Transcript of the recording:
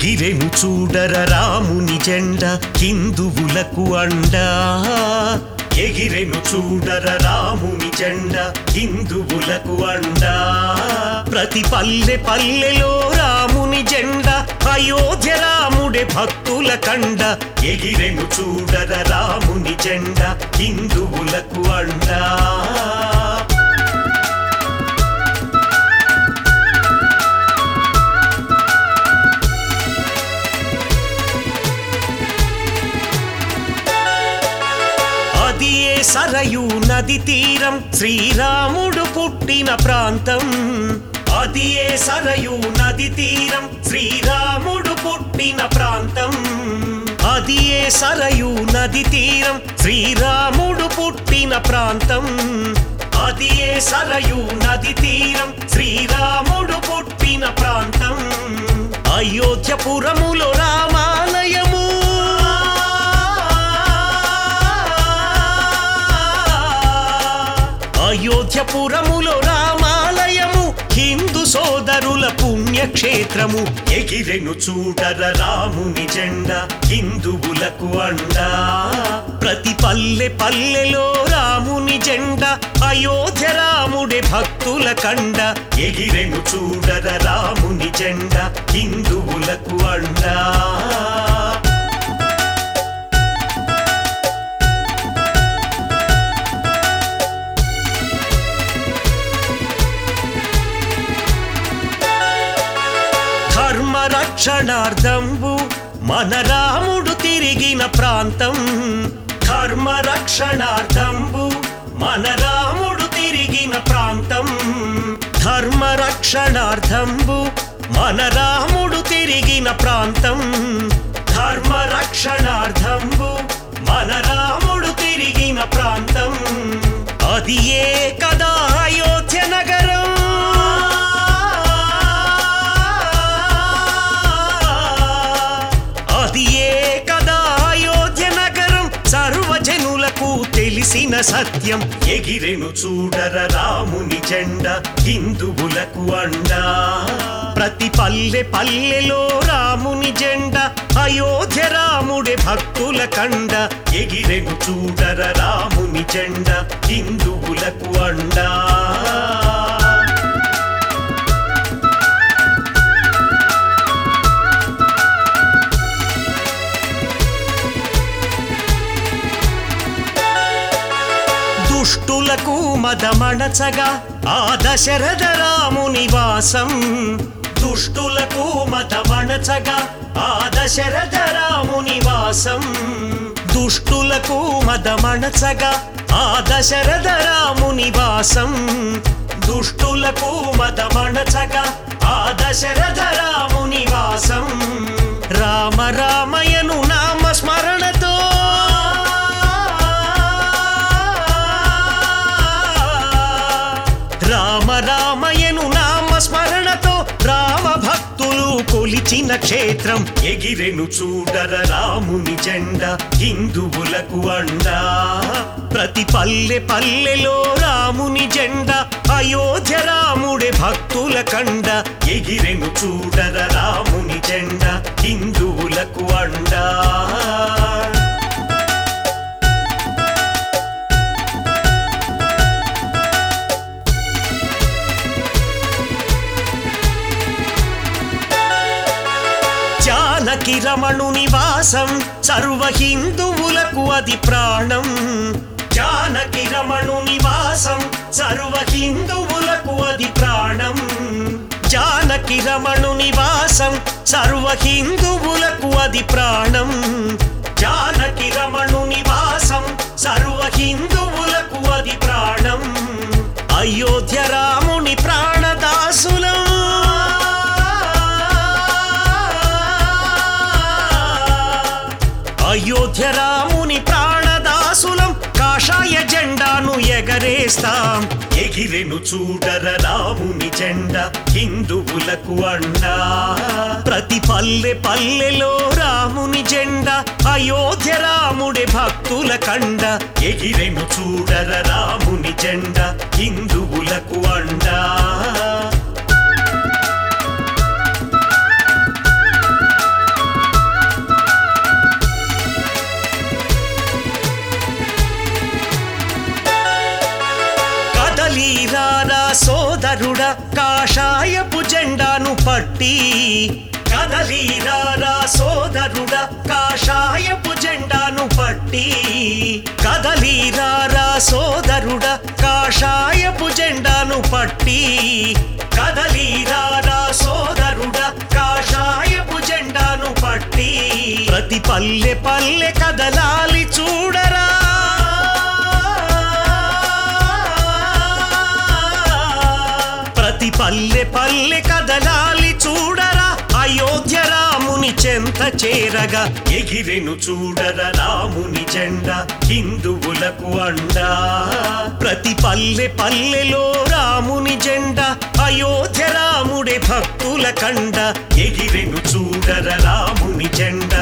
ఎగిరెను చూడర రాముని జెండ హిందువులకు అండా ఎగిరెను చూడర రాముని జెండ హిందువులకు అండా ప్రతి పల్లె పల్లెలో రాముని జెండ అయోధ్య రాముడే భక్తుల కండ ఎగిరెను చూడర రాముని జెండ హిందువులకు అండా అది ఏ సరయు నది తీరం శ్రీరాముడు పుట్టిన ప్రాంతం అది ఏ సరయు నది తీరం శ్రీరాముడు పుట్టిన ప్రాంతం అది ఏ సరయు నది తీరం శ్రీరాముడు పుట్టిన ప్రాంతం అది ఏ సరయు నది తీరం శ్రీరాముడు పుట్టిన ప్రాంతం అయోధ్యపురములో రామాలయము అయోధ్యపురములో రామాలయము హిందూ సోదరుల పుణ్యక్షేత్రము ఎగిరెను చూడర రాముని జెండ హిందువులకు అండా ప్రతి పల్లె పల్లెలో రాముని జెండ అయోధ్య రాముడే భక్తుల కండ ఎగిరెను చూడర రాముని జెండ హిందువులకు అండా ధర్మ రక్షణార్థంబు మన రాముడు తిరిగిన ప్రాంతం ధర్మ రక్షణార్థంబు మన రాముడు తిరిగిన ప్రాంతం ధర్మ రక్షణార్థంబు మన రాముడు తిరిగిన ప్రాంతం ధర్మ రక్షణార్థంబు మన రాముడు తిరిగిన ప్రాంతం అది ఏ కదా అయోధ్య నగరం అది ఏ కదా అయోధ్య నగరం సర్వజనులకు తెలిసిన సత్యం ఎగిరెను చూడర రాముని జెండ హిందువులకు అండా ప్రతి పల్లె పల్లెలో రాముని జెండ అయోధ్య రాముడే భక్తుల కండ ఎగిరెను చూడర రాముని జెండ హిందువులకు అండా దుష్టులకు మదమణచగా ఆ దశరథ రాముని వాసం దుష్టులకు మదమణచగా ఆ దశరథ రాముని వాసం దుష్టులకు మదమణచగా ఆ దశరథ రాముని వాసం దుష్టులకు మదమణచగా ఆ దశరథ రాముని వాసం రామ రామయను నామ స్మరణతో రామ రామయను నామ స్మరణతో రామ భక్తులు కొలిచిన క్షేత్రం ఎగిరెను చూడర రాముని జెండ హిందువులకు అండా ప్రతి పల్లె పల్లెలో రాముని జెండ అయోధ్య రాముడే భక్తుల కండ ఎగిరెను చూడర రాముని జెండ హిందువులకు అండా జానకి రమణు నివాసం సర్వ హిందువులకు అది ప్రాణం జానకి రమణు నివాసం సర్వ హిందువులకు అది ప్రాణం జానకి రమణు నివాసం సర్వ హిందువులకు అది ప్రాణం జానకి రమణు నివాసం సర్వ హిందువులకు అది ప్రాణం అయోధ్య రాముని ప్రాణదాసులం అయోధ్య రాముని ప్రాణదాసులం కాషాయ జెండాను ఎగరేస్తాం ఎగిరెను చూడర రాముని జెండ హిందువులకు అండా ప్రతి పల్లె పల్లెలో రాముని జెండ అయోధ్య రాముడే భక్తుల కండ ఎగిరెను చూడర రాముని జెండ హిందువులకు అండా కదలీరారా సోదరుడా కాషాయపు జెండాను పట్టి కదలీరారా సోదరుడా కాషాయపు జెండాను పట్టి కదలీరారా సోదరుడా కాషాయపు జెండాను పట్టి కదలీరారా సోదరుడా కాషాయపు జెండాను పట్టి ప్రతి పల్లె పల్లె కదలాలి చూడరా ప్రతి పల్లె పల్లె కదలాలి చూడరా అయోధ్య రాముని చెంత చేరగా ఎగిరెను చూడర రాముని జెండా హిందువులకు అండా ప్రతి పల్లె పల్లెలో రాముని జెండా అయోధ్య రాముడే భక్తుల కండ ఎగిరెను చూడర రాముని జెండా